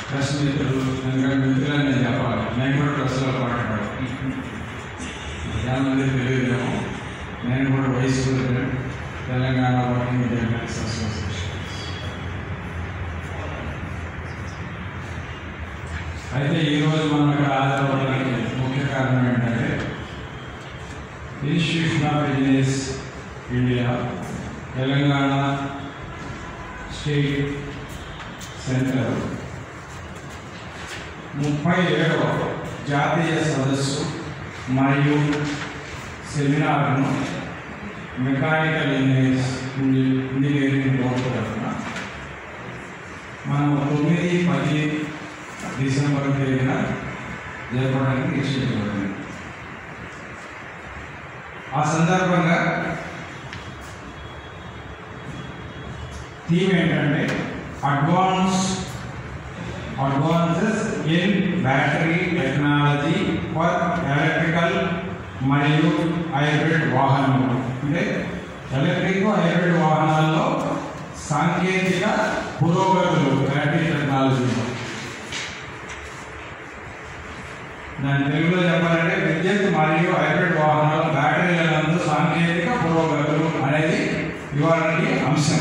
Press మిత్రులు ఎందుకంటే మిత్రులని నేను చెప్పాలి నేను కూడా ప్రెస్లో పాటుపడాలి చాలా మంది తెలియదేమో నేను కూడా vice president Telangana working journalist association అయితే ఈరోజు మనం ఇక్కడ హాజరవడానికి ముఖ్య కారణం ఏంటంటే institution of business India Telangana state centre ముప్పై ఏడవ జాతీయ సదస్సు మరియు సెమినార్ను మెకానికల్ ఇంజనీర్స్ ఇంజనీరింగ్ బోర్డు తరఫున మనం తొమ్మిది పది డిసెంబర్ తేదీన జరపడానికి నిశ్చయించబడింది ఆ సందర్భంగా థీమ్ ఏంటంటే advance advances in battery technology for electrical మరియు హైబ్రిడ్ వాహనాలు అంటే ఎలక్ట్రిక్ హైబ్రిడ్ వాహనాల్లో సాంకేతిక పురోగతులు బ్యాటరీ టెక్నాలజీలో దాని తెలుగులో చెప్పాలంటే విద్యుత్ మరియు హైబ్రిడ్ వాహనాల బ్యాటరీల నందు సాంకేతిక పురోగతులు అనేది ఇవాళకి అంశం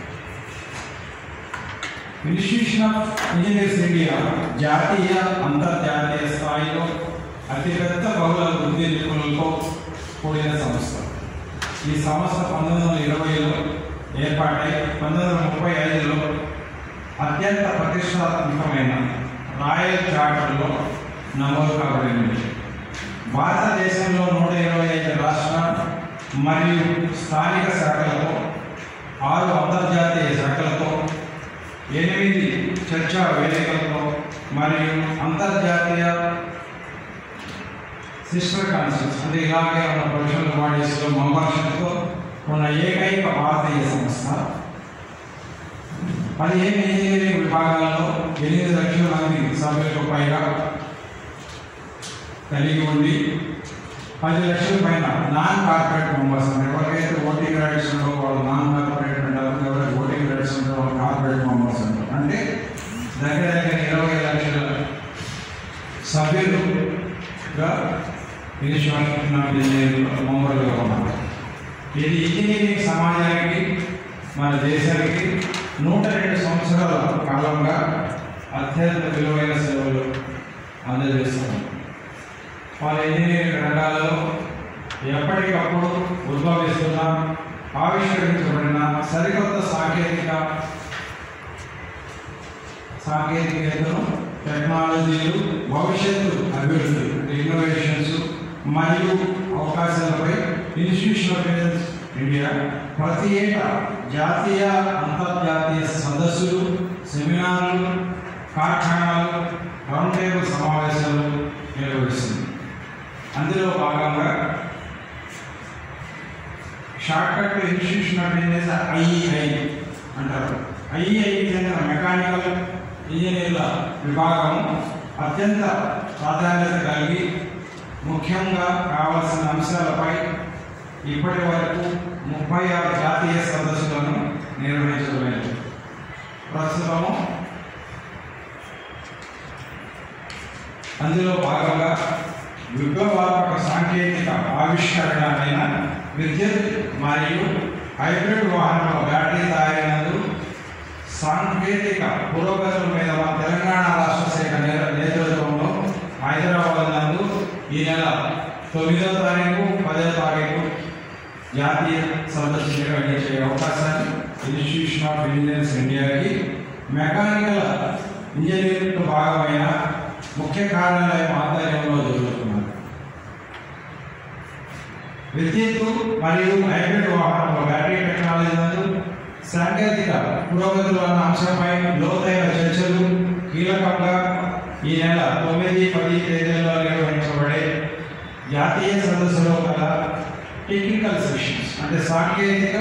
ఇన్స్టిట్యూషన్ ఆఫ్ ఇంజనీర్స్ ఇండియా జాతీయ అంతర్జాతీయ స్థాయిలో అతిపెద్ద బహుళ వృద్ధి నిపుణులతో కూడిన సంస్థ ఈ సంస్థ పంతొమ్మిది వందల ఇరవైలో ఏర్పాటై పంతొమ్మిది వందల ముప్పై ఐదులో అత్యంత ప్రతిష్టాత్మకమైన రాయల్ చార్టర్లో నమోదు కాబడింది భారతదేశంలో నూట ఇరవై ఐదు రాష్ట్ర మరియు స్థానిక శాఖలతో ఆరు అంతర్జాతీయ శాఖలతో ఎనిమిది చర్చా వేదికలతో మరియు అంతర్జాతీయ సిస్టర్ కాన్సెప్ట్స్ అంటే ఇలాగే ఉన్న ప్రొఫెషనల్ బాడీస్లో మెంబర్షిప్తో ఉన్న ఏకైక భారతీయ సంస్థ పదిహేను ఇంజనీరింగ్ విభాగాల్లో ఎనిమిది లక్షల మంది సభ్యులకు పైగా కలిగి ఉండి పది లక్షల పైన నాన్ కార్పొరేట్ మెంబర్స్ అంటే ఎవరికైతే ఓటింగ్ రైట్స్ ఉండో వాళ్ళు నాన్ కార్పొరేట్ అంటారు ఎవరైతే ఓటింగ్ రైట్స్ ఉండో వాళ్ళు కార్పొరేట్ మెంబర్స్ అంటారు అంటే దగ్గర దగ్గర ఇరవై లక్షల సభ్యులుగా ఇన్స్టిట్యూషన్ ఆఫ్ ఇంజనీరింగ్ మెంబర్లుగా ఉన్నారు ఇది ఇంజనీరింగ్ సమాజానికి మన దేశానికి నూట రెండు సంవత్సరాల కాలంగా అత్యంత విలువైన సేవలు అందజేస్తున్నారు వాళ్ళ ఇంజనీరింగ్ రంగాలలో ఎప్పటికప్పుడు ఉద్భవిస్తున్న ఆవిష్కరించబడిన సరికొత్త సాంకేతిక సాంకేతికతను టెక్నాలజీలు భవిష్యత్తు అభివృద్ధి అంటే ఇన్నోవేషన్స్ మరియు అవకాశాలపై ఇన్స్టిట్యూషన్ ఆఫ్ బిజినెస్ ఇండియా ప్రతి ఏటా జాతీయ అంతర్జాతీయ సదస్సులు సెమినార్లు కార్ఖానాలు రౌండ్ టేబుల్ సమావేశాలు నిర్వహిస్తుంది అందులో భాగంగా shortcut institution of business IEI అంటారు ఐఈఐ చెందిన మెకానికల్ ఇంజనీర్ల విభాగం అత్యంత ప్రాధాన్యత కలిగి ముఖ్యంగా కావాల్సిన అంశాలపై ఇప్పటి వరకు ముప్పై ఆరు జాతీయ సదస్సులను నిర్వహించలేదు ప్రస్తుతము అందులో భాగంగా విప్లవాత్మక సాంకేతిక ఆవిష్కరణ అయిన విద్యుత్ మరియు హైబ్రిడ్ వాహనాల బ్యాటరీ తయారీనందు సాంకేతిక పురోగతుల మీద మన తెలంగాణ రాష్ట్ర శాఖ నేత- నేతృత్వంలో హైదరాబాద్ నందు ఈ నెల తొమ్మిదో తారీఖు పదో తారీఖు జాతీయ సదస్సు నిర్వహించే అవకాశాన్ని ఇన్స్టిట్యూషన్ ఆఫ్ ఇంజనీర్స్ ఇండియాకి మెకానికల్ ఇంజనీరింగ్ భాగమైన ముఖ్య కార్యాలయం ఆధ్వర్యంలో జరుగుతున్నారు విద్యుత్తు మరియు హైబ్రిడ్ వాహనాల బ్యాటరీ టెక్నాలజీ నందు సాంకేతిక పురోగతులు అన్న అంశంపై లోతైన చర్చలు కీలకంగా ఈ నెల తొమ్మిది పది తేదీల్లో నిర్వహించబడే జాతీయ సదస్సులో గల టెక్నికల్ సెషన్స్ అంటే సాంకేతిక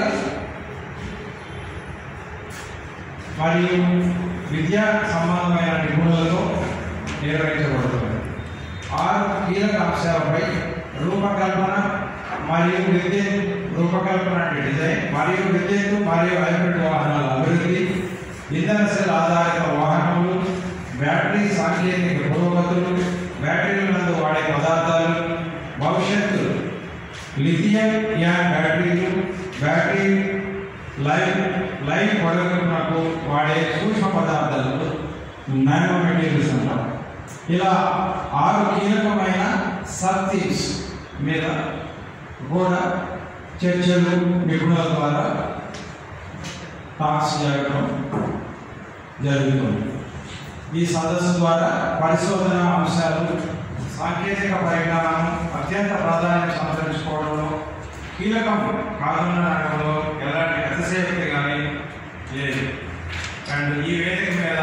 మరియు విద్యా సంబంధమైన నిపుణులతో నిర్వహించబడుతుంది ఆరు కీలక అంశాలపై రూపకల్పన మరియు విద్యుత్ రూపకల్పన అంటే డిజైన్ మరియు విద్యుత్ మరియు హైబ్రిడ్ వాహనాల అభివృద్ధి ఇంధన సెల్ ఆధారిత వాహనములు బ్యాటరీ సాంకేతిక పురోగతులు బ్యాటరీలందు వాడే పదార్థాలు భవిష్యత్తు లిథియం ఇయాన్ బ్యాటరీలు బ్యాటరీ లైఫ్ లైఫ్ పొడవునకు వాడే సూక్ష్మ పదార్థాలు నానో మెటీరియల్స్ అంటారు ఇలా ఆరు కీలకమైన సబ్థీమ్స్ మీద కూడా చర్చలు నిపుణుల ద్వారా టాక్స్ జరగడం జరుగుతుంది ఈ సదస్సు ద్వారా పరిశోధన అంశాలు సాంకేతిక పరిజ్ఞానం అత్యంత ప్రాధాన్యత సంతరించుకోవడంలో కీలకం కానుండడంలో ఎలాంటి అతిశయక్తి కానీ లేదు అండ్ ఈ వేదిక మీద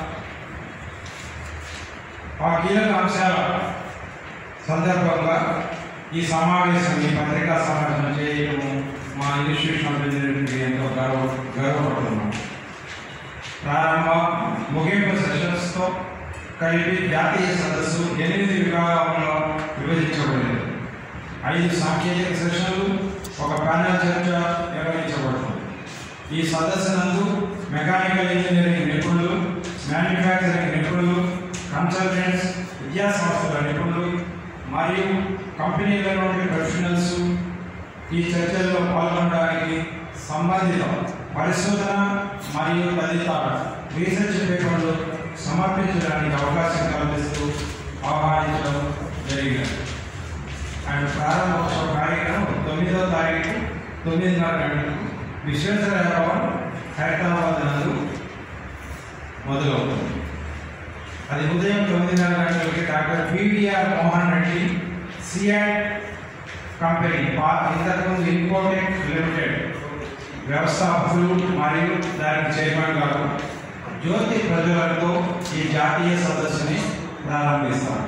ఆ కీలక అంశాల సందర్భంగా ఈ సమావేశం ఈ పత్రికా సమావేశం చేయటము మా ఇన్స్టిట్యూషన్ ఆఫ్ ఇంజనీరింగ్ ఎంతో గర్వ గర్వపడుతున్నాం ప్రారంభ ముగింపు సెషన్స్తో కలిపి జాతీయ సదస్సు ఎనిమిది విభాగాల్లో విభజించబడింది ఐదు సాంకేతిక సెషన్లు ఒక ప్యానెల్ చర్చ నిర్వహించబడుతుంది ఈ సదస్సు నందు మెకానికల్ ఇంజనీరింగ్ నిపుణులు మ్యానుఫ్యాక్చరింగ్ నిపుణులు కన్సల్టెంట్స్ విద్యా సంస్థల నిపుణులు మరియు కంపెనీల నుండి ప్రొఫెషనల్స్ ఈ చర్చల్లో పాల్గొనడానికి సంబంధిత పరిశోధన మరియు తదితర రీసెర్చ్ పేపర్లు సమర్పించడానికి అవకాశం కల్పిస్తూ ఆహ్వానించడం జరిగింది అండ్ ప్రారంభోత్సవ కార్యక్రమం తొమ్మిదో తారీఖు తొమ్మిదిన్నర గంటలకు విశ్వేశ్వర భవన్ హైదరాబాద్ నందు మొదలవుతుంది అది ఉదయం తొమ్మిదిన్నర గంటలకి doctor PDR Mohan Reddy CI company పా- ఇంతకుముందు ఇన్కోటెక్ లిమిటెడ్ వ్యవస్థాపకులు మరియు దానికి చైర్మన్ గారు జ్యోతి ప్రజలతో ఈ జాతీయ సదస్సుని ప్రారంభిస్తారు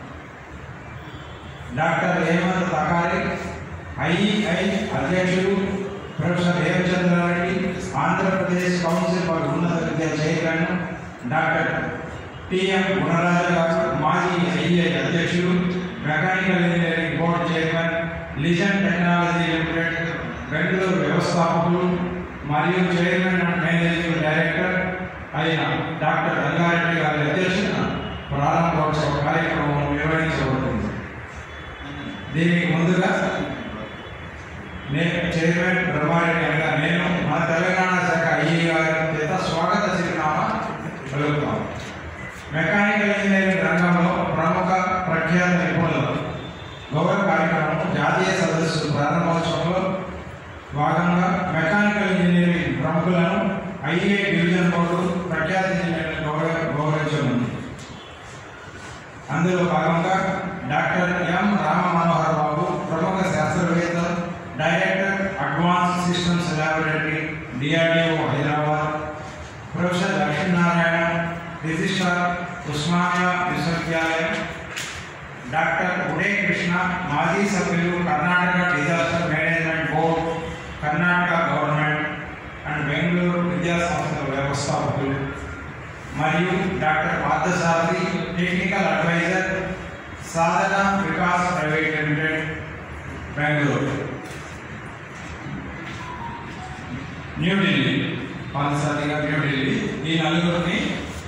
డాక్టర్ హేమంత్ తకారి ఐఈఐ అధ్యక్షుడు professor Hemachandra Reddy Andhra Pradesh council for ఉన్నత విద్య చైర్మన్ డాక్టర్ టిఎం గుణరాజ గారు మాజీ ఐఈఐ అధ్యక్షుడు mechanical engineering board chairman legend technology limited Bengaluru వ్యవస్థాపకులు మరియు చైర్మన్ అండ్ మేనేజింగ్ డైరెక్టర్ అయిన డాక్టర్ రంగారెడ్డి గారి అధ్యక్షతన ప్రారంభోత్సవ కార్యక్రమం నిర్వహించబడుతుంది దీనికి ముందుగా నేను చైర్మన్ బ్రహ్మారెడ్డి అనగా నేను మన తెలంగాణ శాఖ ఐఈ గారి చేత స్వాగత చిరునామా కలుగుతాం మెకానికల్ ఇంజనీరింగ్ రంగంలో ప్రముఖ ప్రఖ్యాత నిపుణులు గౌరవ కార్యక్రమం జాతీయ సదస్సు ప్రారంభోత్సవంలో భాగంగా మెకానికల్ ఇంజనీరింగ్ ప్రముఖులను ఐఏ డివిజన్ బోర్డు ప్రఖ్యాత ఇంజనీర్లను గౌరవ గౌరవించనుంది అందులో భాగంగా డాక్టర్ ఎం రామ మనోహర్ బాబు ప్రముఖ శాస్త్రవేత్త director advance systems laboratory DRDO Hyderabad professor Lakshminarayana registrar Osmania విశ్వవిద్యాలయం డాక్టర్ ఉదయ్ కృష్ణ మాజీ సభ్యులు Karnataka disaster management board Karnataka government and Bengaluru విద్యా సంస్థల వ్యవస్థాపకులు మరియు doctor Parthasarathy technical advisor Sadhana Vikas private limited Bengaluru New Delhi పార్థసారథిగా న్యూఢిల్లీ ఈ నలుగురిని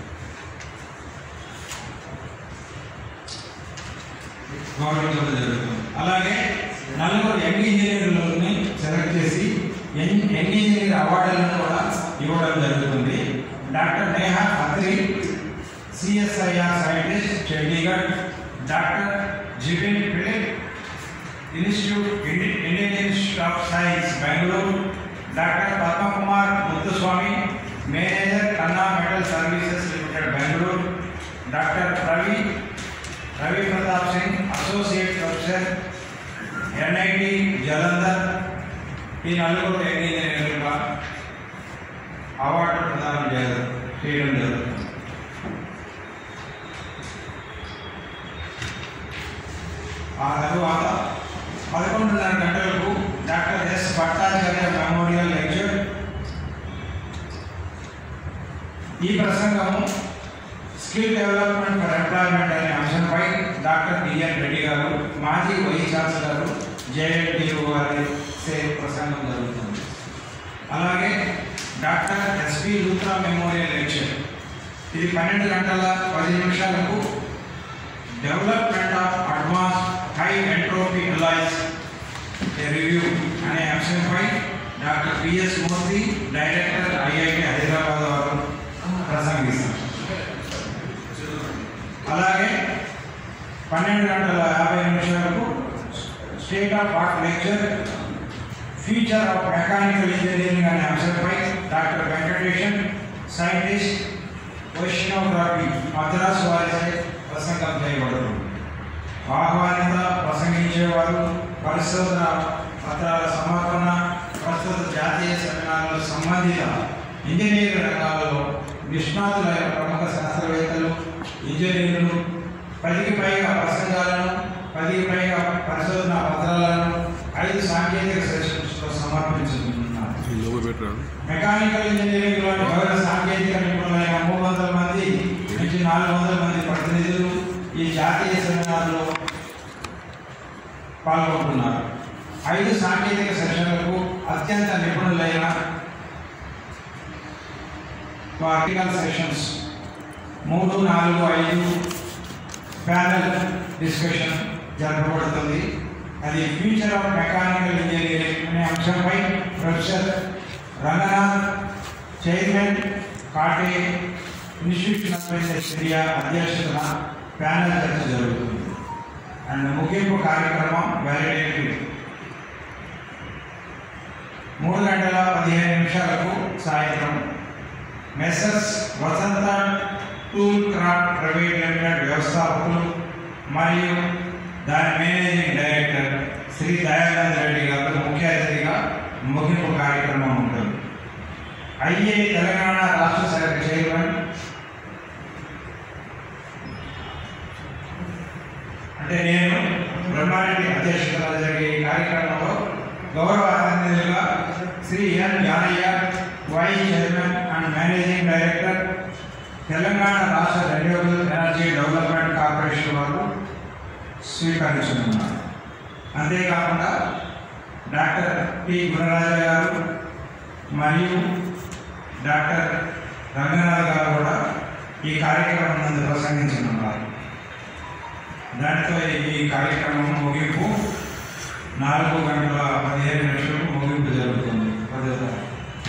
గౌరవించడం జరుగుతుంది అలాగే నలుగురు యంగ్ ఇంజనీర్లని సెలెక్ట్ చేసి యంగ్ యంగ్ ఇంజనీర్ అవార్డులను కూడా ఇవ్వడం జరుగుతుంది doctor Neha Atri CSIR scientist Chandigarh doctor Jibin Philip institute ఇండి- Indian institute of science Bengaluru doctor Padmakumar Muthuswamy manager Kanna metal services limited Bengaluru doctor Ravi Ravi Pratap Singh associate professor NIT Jalandhar ఈ నలుగురు ఇంజనీర్లుగా అవార్డు ప్రదానం చేయడం చేయడం జరుగుతుంది ఆ తరువాత పదకొండున్నర గంటలకు doctor S Bhattacharya memorial lecture ఈ ప్రసంగము స్కిల్ డెవలప్మెంట్ ఫర్ ఎంప్లాయ్మెంట్ అనే అంశంపై డాక్టర్ డిఎన్ రెడ్డి గారు మాజీ వైస్ ఛాన్సలర్ జేఎన్టీయూ గారి సే ప్రసంగం జరుగుతుంది అలాగే doctor SP Luthra memorial lecture ఇది పన్నెండు గంటల పది నిమిషాలకు development of advance high entropy alloys review అనే అంశంపై doctor PS Murthy director IIT Hyderabad వారు ప్రసంగిస్తారు అలాగే పన్నెండు గంటల యాభై నిమిషాలకు state of art lecture future of mechanical engineering అనే అంశంపై డాక్టర్ వెంకటేషన్ సైంటిస్ట్ వైష్ణవరాపి మద్రాసు వారిచే ప్రసంగం చేయబడుతుంది ఆహ్వానిత ప్రసంగించేవారు పరిశోధన పత్రాల సమర్పణ ప్రస్తుత జాతీయ సెమినార్లు సంబంధిత ఇంజనీరింగ్ రంగాలలో నిష్ణాతులైన ప్రముఖ శాస్త్రవేత్తలు ఇంజనీర్లు పదికి పైగా ప్రసంగాలను పదికి పైగా పరిశోధన పత్రాలను ఐదు సాంకేతిక సెషన్స్లో సమర్పించుతున్నారు లోగో పెట్టరా మెకానికల్ ఇంజనీరింగ్ లోని వివిధ సాంకేతిక నిపుణులైన మూడు వందల మంది నుంచి నాలుగు వందల మంది ప్రతినిధులు ఈ జాతీయ సెమినార్లో పాల్గొంటున్నారు ఐదు సాంకేతిక సెషన్లకు అత్యంత నిపుణులైన ఆర్టికల్ సెషన్స్ మూడు నాలుగు ఐదు ప్యానల్ డిస్కషన్ జరపబడుతుంది అది ఫ్యూచర్ ఆఫ్ మెకానికల్ ఇంజనీరింగ్ అనే అంశంపై ప్రొఫెసర్ రంగనాథ్ చైర్మన్ కాటే ఇన్స్టిట్యూషన్ ఆఫ్ ఇండస్ట్రియా అధ్యక్షతన ప్యానల్ చర్చ జరుగుతుంది అండ్ ముగింపు కార్యక్రమం వ్యాలిడేటివ్ మూడు గంటల పదిహేను నిమిషాలకు సాయంత్రం messrs Vasantha tool craft private limited వ్యవస్థాపకులు మరియు దాని మేనేజింగ్ డైరెక్టర్ శ్రీ దయానంద్ రెడ్డి గారు ముఖ్య అతిథిగా ముగింపు కార్యక్రమం ఉంటుంది ఐఏ తెలంగాణ రాష్ట్ర శాఖ చైర్మన్ అంటే నేను బ్రహ్మారెడ్డి అధ్యక్షతన జరిగే ఈ కార్యక్రమంలో గౌరవ అతిథులుగా Shri N Yanaiah vice chairman and managing director Telangana రాష్ట్ర రెన్యూవబుల్ ఎనర్జీ డెవలప్మెంట్ కార్పొరేషన్ వారు స్వీకరించనున్నారు అంతేకాకుండా డాక్టర్ పి గుణరాజ గారు మరియు డాక్టర్ రంగనాథ్ గారు కూడా ఈ కార్యక్రమం నందు ప్రసంగించనున్నారు దాంతో ఈ కార్యక్రమం ముగింపు నాలుగు గంటల పదిహేను నిమిషాలకు ముగింపు జరుగుతుంది పదో తారీఖు.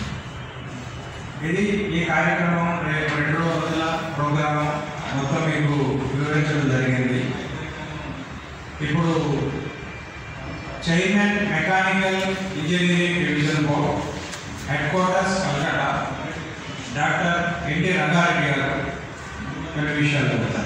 ఇది ఈ కార్యక్రమం రేపు రెండు రోజుల ప్రోగ్రాం మొత్తం మీకు వివరించడం జరిగింది ఇప్పుడు chairman mechanical engineering division board headquarters Calcutta doctor NT Ranga Reddy గారు కొన్ని విషయాలు చెబుతారు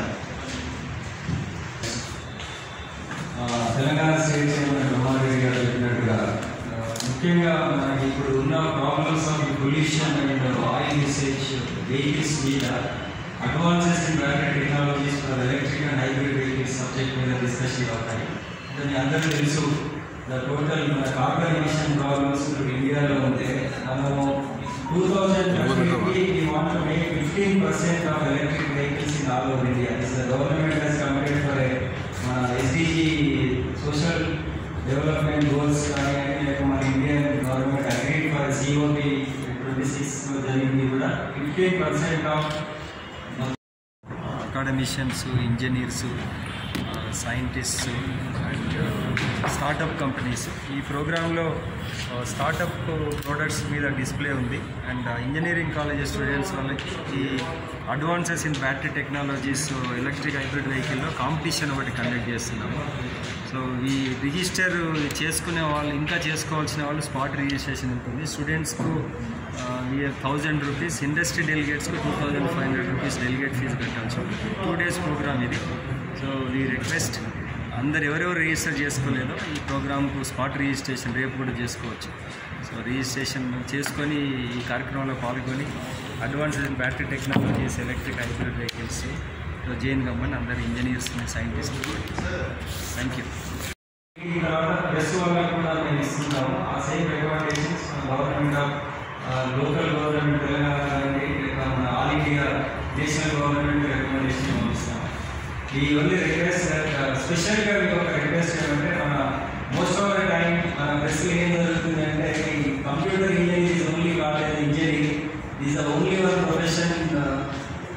ఆ, తెలంగాణ స్టేట్ చైర్మన్ బ్రహ్మారెడ్డి గారు చెప్పినట్టుగా ఆ, ముఖ్యంగా మనకి ఇప్పుడు ఉన్న problems of pollution and oil usage vehicles మీద advances in battery technologies for electric and hybrid vehicles subject మీద డిస్కషన్ అవుతాయి అంటే మీ అందరూ తెలుసు ద టోటల్ మన కార్బన్ ఎమిషన్ ప్రాబ్లమ్స్ ఇప్పుడు ఇండియాలో ఉంటే మనము two thousand twenty want make fifteen percent of electric vehicles in all over India this the government has committed for మన ఎస్డిజి సోషల్ డెవలప్మెంట్ గోల్స్ కానీ లేక మన Indian government agreed for COP twenty సిక్స్లో జరిగింది కూడా fifteen percent of academicians engineers scientists and startup companies ఈ ప్రోగ్రాంలో startup products మీద డిస్ప్లే ఉంది అండ్ ఇంజనీరింగ్ కాలేజెస్ స్టూడెంట్స్ వాళ్ళకి ఈ అడ్వాన్సెస్ ఇన్ బ్యాటరీ టెక్నాలజీస్ ఎలక్ట్రిక్ హైబ్రిడ్ వెహికల్లో కాంపిటీషన్ ఒకటి కండక్ట్ చేస్తున్నాము సో ఈ రిజిస్టర్ చేసుకునే వాళ్ళు ఇంకా చేసుకోవాల్సిన వాళ్ళు స్పాట్ రిజిస్ట్రేషన్ ఉంటుంది స్టూడెంట్స్కు థౌజండ్ రూపీస్ ఇండస్ట్రీ డెలిగేట్స్కు two thousand five hundred rupees delegate fee కట్టాల్సి ఉంటుంది టూ డేస్ ప్రోగ్రామ్ ఇది సో వీ రిక్వెస్ట్ అందరు ఎవరెవరు రిజిస్టర్ చేసుకోలేదో ఈ ప్రోగ్రామ్కు స్పాట్ రిజిస్ట్రేషన్ రేపు కూడా చేసుకోవచ్చు సో రిజిస్ట్రేషన్ చేసుకొని ఈ కార్యక్రమంలో పాల్గొని advance battery technologies electric hybrid vehicles జైన్ గమ్మని అందరు ఇంజనీర్స్ సైంటిస్ట్ థ్యాంక్ యూ ఈ తర్వాత ప్రెస్ వాళ్ళకి కూడా మేము ఇస్తున్నాము ఆ సేమ్ రికమెండేషన్స్ మన government of local government Telangana కానీ లేక మన all India national government recommendation పంపిస్తాము ఈ ఓన్లీ రిక్వెస్ట్ స్పెషల్గా మీకు ఒక రిక్వెస్ట్ ఏమంటే మన మోస్ట్ ఆఫ్ ద టైం మన ప్రెస్లో ఏం జరుగుతుంది అంటే ఈ computer engineer is only college engineering is the only one profession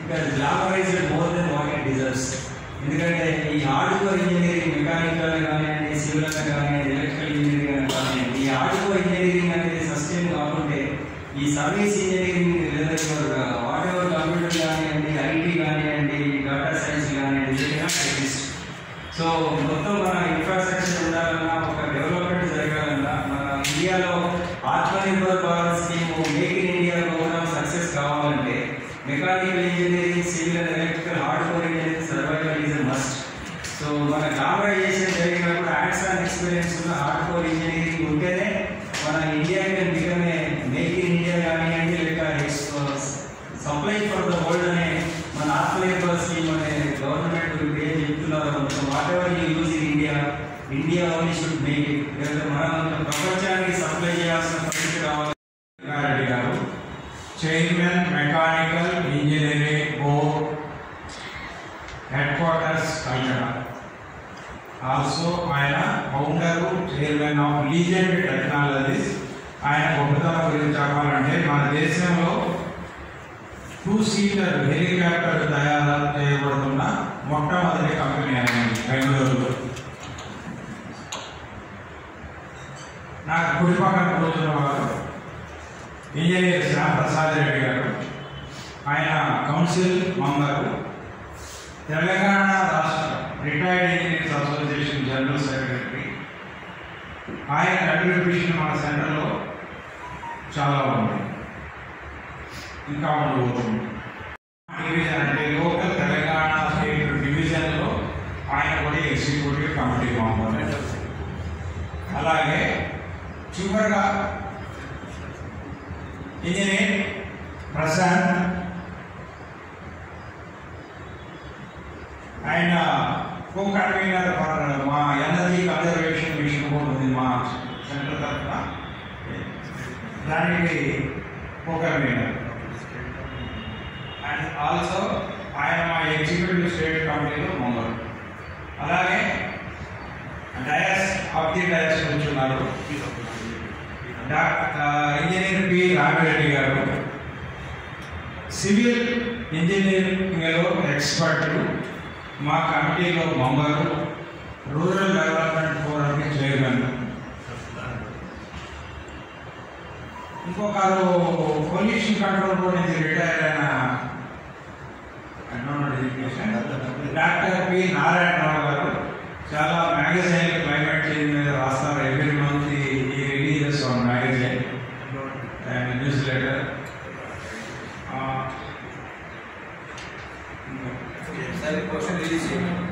it glamorized more than what it deserves ఎందుకంటే ఈ హార్డ్వేర్ ఇంజనీరింగ్ మెకానికల్ కానివ్వండి సివిల్ కానివ్వండి ఎలక్ట్రికల్ ఇంజనీరింగ్ కానివ్వండి ఈ హార్డ్వేర్ ఇంజనీరింగ్ అనేది సస్టైన్ కాకుంటే ఈ సర్వీస్ ఇంజనీరింగ్ లేదా వాట్ ఎవర్ కంప్యూటర్ కానివ్వండి ఐటీ కానివ్వండి డేటా సైన్స్ కానివ్వండి ఎగ్జిస్ట్ సో మొత్తం మన ఇన్ఫ్రాస్ట్రక్చర్ ఉండాలన్నా ఒక డెవలప్మెంట్ జరగాలన్నా మన ఇండియాలో Atmanirbhar Bharat scheme make in India programme success కావాలంటే mechanical engineering civil and electrical hardware engineering survival is must so మన గ్లామరైజేషన్ జరిగినప్పుడు హ్యాండ్స్ ఆన్ ఎక్స్పీరియన్స్ ఉన్న హార్డ్వేర్ ఇంజనీరింగ్ ఉంటేనే మన India can become a make in India కానివ్వండి లేక సప్లై ఫర్ ద వరల్డ్ అనే మన ఆత్మనిర్భర్ స్కీమ్ అనే గవర్నమెంట్ ఏం చెప్తున్నారు మొత్తం whatever you use in India India only should make it లేకపోతే మనం ప్రపంచానికి సప్లై చేయాల్సిన పరిస్థితి రావాలి రెడ్డి గారు chairman mechanical engineering board headquarters Calcutta also ఆయన founder chairman of legend technologies ఆయన గొప్పతనం గురించి చెప్పాలంటే మన దేశంలో టూ సీటర్ హెలికాప్టర్ తయారు చేయబడుతున్న మొట్టమొదటి కంపెనీ ఆయన బెంగళూరులో నాకు కుడి పక్కన కూర్చున్న వారు ఇంజనీర్ శ్యామ్ ప్రసాద్ రెడ్డి గారు ఆయన కౌన్సిల్ మెంబరు తెలంగాణ రాష్ట్ర retired engineers association general secretary ఆయన కంట్రిబ్యూషన్ మన సెంటర్లో చాలా ఉంది ఇంకా ఉండబోతుంది డివిజన్ అంటే లోకల్ తెలంగాణ స్టేట్ డివిజన్లో ఆయన కూడా ఎగ్జిక్యూటివ్ కమిటీ మెంబర్ అలాగే చివరిగా ఇంజనీర్ ప్రశాంత్ ఆయన కో కన్వీనర్ ఫర్ మా ఎనర్జీ కన్జర్వేషన్ మిషన్ కూడా ఉంది మా సెంటర్ తరఫున దానికి కో కన్వీనర్ అండ్ ఆల్సో ఆయన మా ఎగ్జిక్యూటివ్ స్టేట్ కమిటీలో మెంబర్ అలాగే డయాస్ ఆఫ్ ది డయాస్ కూర్చున్నారు డాక్టర్ ఇంజనీర్ పి రామిరెడ్డి గారు సివిల్ ఇంజనీరింగ్లో ఎక్స్పర్ట్ మా కమిటీలో మెంబరు రూరల్ డెవలప్మెంట్ ఫోరంకి చైర్మన్ ఇంకొకరు పొల్యూషన్ కంట్రోల్ బోర్డ్ నుంచి రిటైర్ అయిన environment education, doctor P Narayana Rao గారు చాలా మ్యాగజైన్ క్లైమేట్ చేంజ్ మీద రాస్తారు ఎవ్రీ మంత్ ఈ releases on magazine and newsletter సరే క్వశ్చన్ రిలీజ్ చేయండి